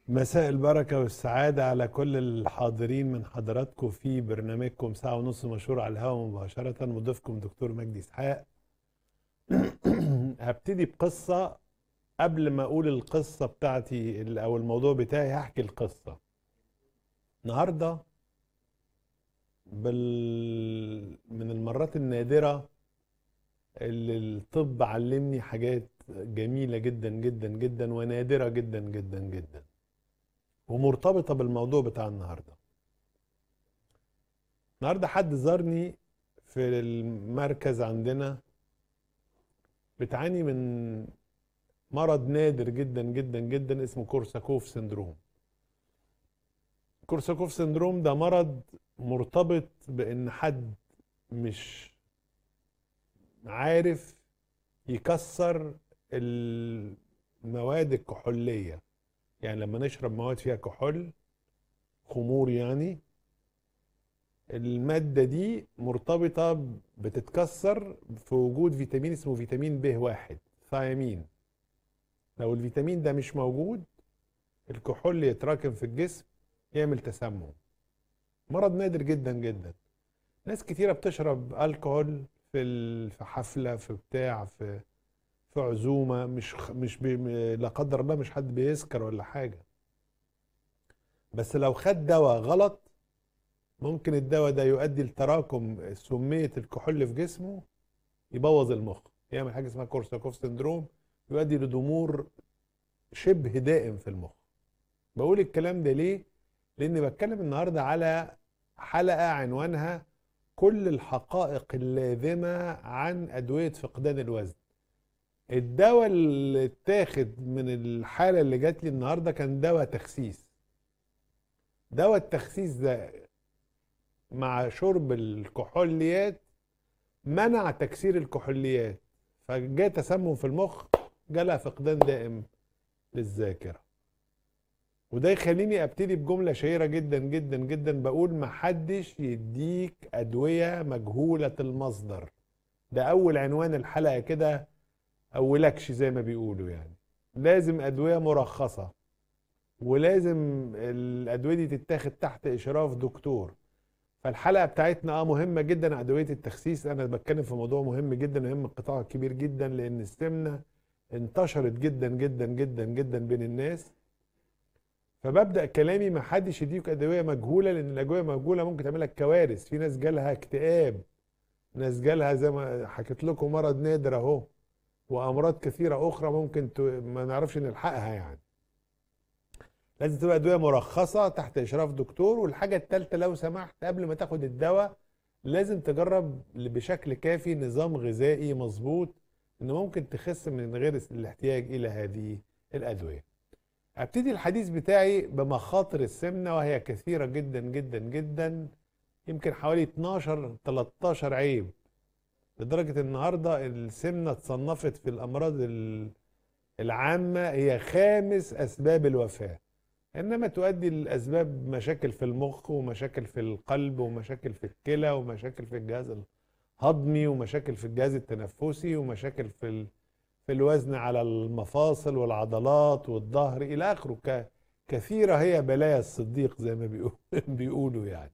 مساء البركة والسعادة على كل الحاضرين من حضراتكم في برنامجكم ساعة ونص مشهور على الهواء مباشرة مضيفكم دكتور مجدي إسحاق هبتدي بقصة قبل ما أقول القصة بتاعتي ال- أو الموضوع بتاعي هحكي القصة النهاردة بال... من المرات النادرة اللي الطب علمني حاجات جميلة جدا جدا جدا ونادرة جدا جدا جدا ومرتبطة بالموضوع بتاع النهاردة النهاردة حد زارني في المركز عندنا بتعاني من مرض نادر جدا جدا جدا اسمه كورساكوف سندروم كورساكوف سندروم ده مرض مرتبط بان حد مش عارف يكسر المواد الكحولية يعني لما نشرب مواد فيها كحول خمور يعني المادة دي مرتبطة بتتكسر في وجود فيتامين اسمه فيتامين ب واحد ثيامين لو الفيتامين ده مش موجود الكحول يتراكم في الجسم يعمل تسمم مرض نادر جدا جدا ناس كتيرة بتشرب الكحول في ال- في حفلة في بتاع في في عزومة مش خ- مش بي لا قدر الله مش حد بيسكر ولا حاجة بس لو خد دواء غلط ممكن الدواء ده يؤدي لتراكم سمية الكحول في جسمه يبوظ المخ يعمل حاجة اسمها كورساكوف سندروم يؤدي لضمور شبه دائم في المخ بقول الكلام ده ليه؟ لأني بتكلم النهاردة على حلقة عنوانها كل الحقائق اللازمة عن أدوية فقدان الوزن الدواء اللي اتاخد من الحالة اللي جات لي النهاردة كان دواء تخسيس دواء التخسيس ده مع شرب الكحوليات منع تكسير الكحوليات فجاء تسمم في المخ جالها فقدان دائم للذاكرة وده يخليني ابتدي بجملة شهيرة جدا جدا جدا بقول محدش يديك أدوية مجهولة المصدر ده أول عنوان الحلقة كده أولكش زي ما بيقولوا يعني لازم أدوية مرخصة ولازم الأدوية دي تتاخد تحت إشراف دكتور فالحلقة بتاعتنا اه مهمة جدا أدوية التخسيس أنا بتكلم في موضوع مهم جدا ويهم القطاع كبير جدا لأن السمنة انتشرت جدا جدا جدا جدا بين الناس فببدأ كلامي ما حدش يديك أدوية مجهولة لأن الأدوية مجهولة ممكن تعمل لك كوارث في ناس جالها اكتئاب ناس جالها زي ما حكيت لكم مرض نادر أهو وأمراض كثيرة أخرى ممكن ت... ما نعرفش نلحقها يعني لازم تبقى أدوية مرخصة تحت إشراف دكتور والحاجة التالتة لو سمحت قبل ما تاخد الدواء لازم تجرب بشكل كافي نظام غذائي مظبوط إن ممكن تخس من غير الاحتياج إلى هذه الأدوية ابتدي الحديث بتاعي بمخاطر السمنة وهي كثيرة جدا جدا جدا يمكن حوالي 12 13 عيب لدرجة النهاردة السمنة اتصنفت في الأمراض ال- العامة هي خامس أسباب الوفاة إنما تؤدي لأسباب مشاكل في المخ ومشاكل في القلب ومشاكل في الكلى ومشاكل في الجهاز الهضمي ومشاكل في الجهاز التنفسي ومشاكل في ال... في الوزن على المفاصل والعضلات والظهر إلى آخره ك... كثيرة هي بلايا الصديق زي ما بيقول... بيقولوا يعني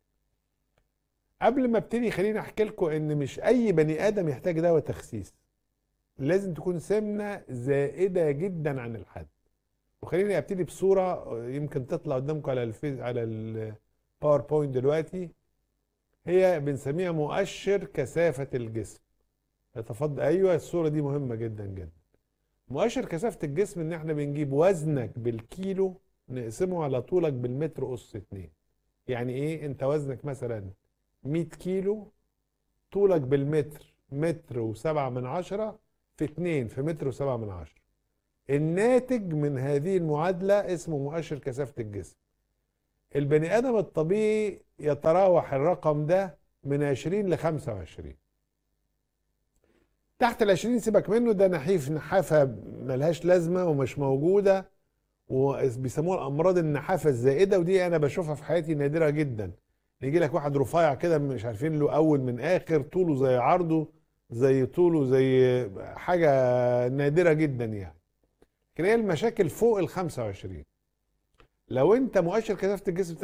قبل ما ابتدي خليني احكي لكم ان مش اي بني ادم يحتاج دواء تخسيس لازم تكون سمنه زائده جدا عن الحد وخليني ابتدي بصوره يمكن تطلع قدامكم على الفيز على الباوربوينت دلوقتي هي بنسميها مؤشر كثافه الجسم اتفضل ايوه الصوره دي مهمه جدا جدا مؤشر كثافه الجسم ان احنا بنجيب وزنك بالكيلو نقسمه على طولك بالمتر اس اتنين يعني ايه انت وزنك مثلا 100 كيلو طولك بالمتر متر وسبعة من عشرة في اتنين في متر وسبعة من عشرة الناتج من هذه المعادلة اسمه مؤشر كثافة الجسم البني آدم الطبيعي يتراوح الرقم ده من 20 ل 25 تحت ال 20 سيبك منه ده نحيف نحافة ملهاش لازمة ومش موجودة وبيسموها الأمراض النحافة الزائدة ودي أنا بشوفها في حياتي نادرة جدا يجي لك واحد رفيع كده مش عارفين له اول من اخر طوله زي عرضه زي طوله زي حاجه نادره جدا يعني لكن هي المشاكل فوق ال 25 لو انت مؤشر كثافه الجسم